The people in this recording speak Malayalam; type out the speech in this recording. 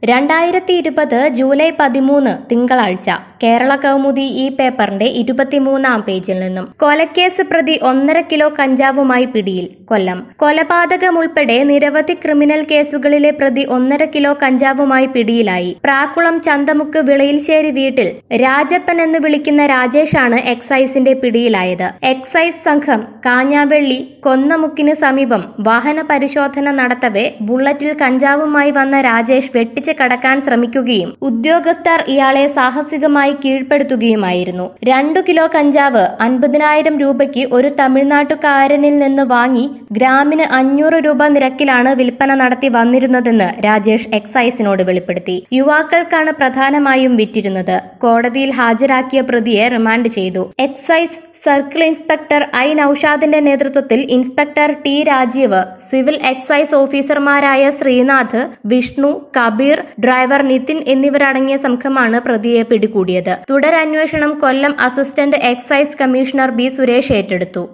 രണ്ടായിരത്തി ഇരുപത് ജൂലൈ പതിമൂന്ന് തിങ്കളാഴ്ച കേരള കൗമുദി ഈ പേപ്പറിന്റെ ഇരുപത്തിമൂന്നാം പേജിൽ നിന്നും കൊലക്കേസ് പ്രതി ഒന്നര കിലോ കഞ്ചാവുമായി പിടിയിൽ കൊല്ലം കൊലപാതകം ഉൾപ്പെടെ നിരവധി ക്രിമിനൽ കേസുകളിലെ പ്രതി ഒന്നര കിലോ കഞ്ചാവുമായി പിടിയിലായി പ്രാക്കുളം ചന്തമുക്ക് വിളയിൽശ്ശേരി വീട്ടിൽ രാജപ്പൻ എന്ന് വിളിക്കുന്ന രാജേഷാണ് എക്സൈസിന്റെ പിടിയിലായത് എക്സൈസ് സംഘം കാഞ്ഞാവെള്ളി കൊന്നമുക്കിന് സമീപം വാഹന പരിശോധന നടത്തവെ ബുള്ളറ്റിൽ കഞ്ചാവുമായി വന്ന രാജേഷ് വെട്ടിച്ച് കടക്കാൻ ശ്രമിക്കുകയും ഉദ്യോഗസ്ഥർ ഇയാളെ സാഹസികമായി കീഴ്പ്പെടുത്തുകയുമായിരുന്നു രണ്ടു കിലോ കഞ്ചാവ് അൻപതിനായിരം രൂപയ്ക്ക് ഒരു തമിഴ്നാട്ടുകാരനിൽ നിന്ന് വാങ്ങി ഗ്രാമിന് അഞ്ഞൂറ് രൂപ നിരക്കിലാണ് വിൽപ്പന നടത്തി വന്നിരുന്നതെന്ന് രാജേഷ് എക്സൈസിനോട് വെളിപ്പെടുത്തി യുവാക്കൾക്കാണ് പ്രധാനമായും വിറ്റിരുന്നത് കോടതിയിൽ ഹാജരാക്കിയ പ്രതിയെ റിമാൻഡ് ചെയ്തു എക്സൈസ് സർക്കിൾ ഇൻസ്പെക്ടർ ഐ നൌഷാദിന്റെ നേതൃത്വത്തിൽ inspector T Rajeev civil excise ഓഫീസർമാരായ ശ്രീനാഥ് വിഷ്ണു കബീർ ഡ്രൈവർ നിതിൻ എന്നിവരടങ്ങിയ സംഘമാണ് പ്രതിയെ പിടികൂടിയത് തുടരന്വേഷണം Kollam assistant excise commissioner B Suresh ഏറ്റെടുത്തു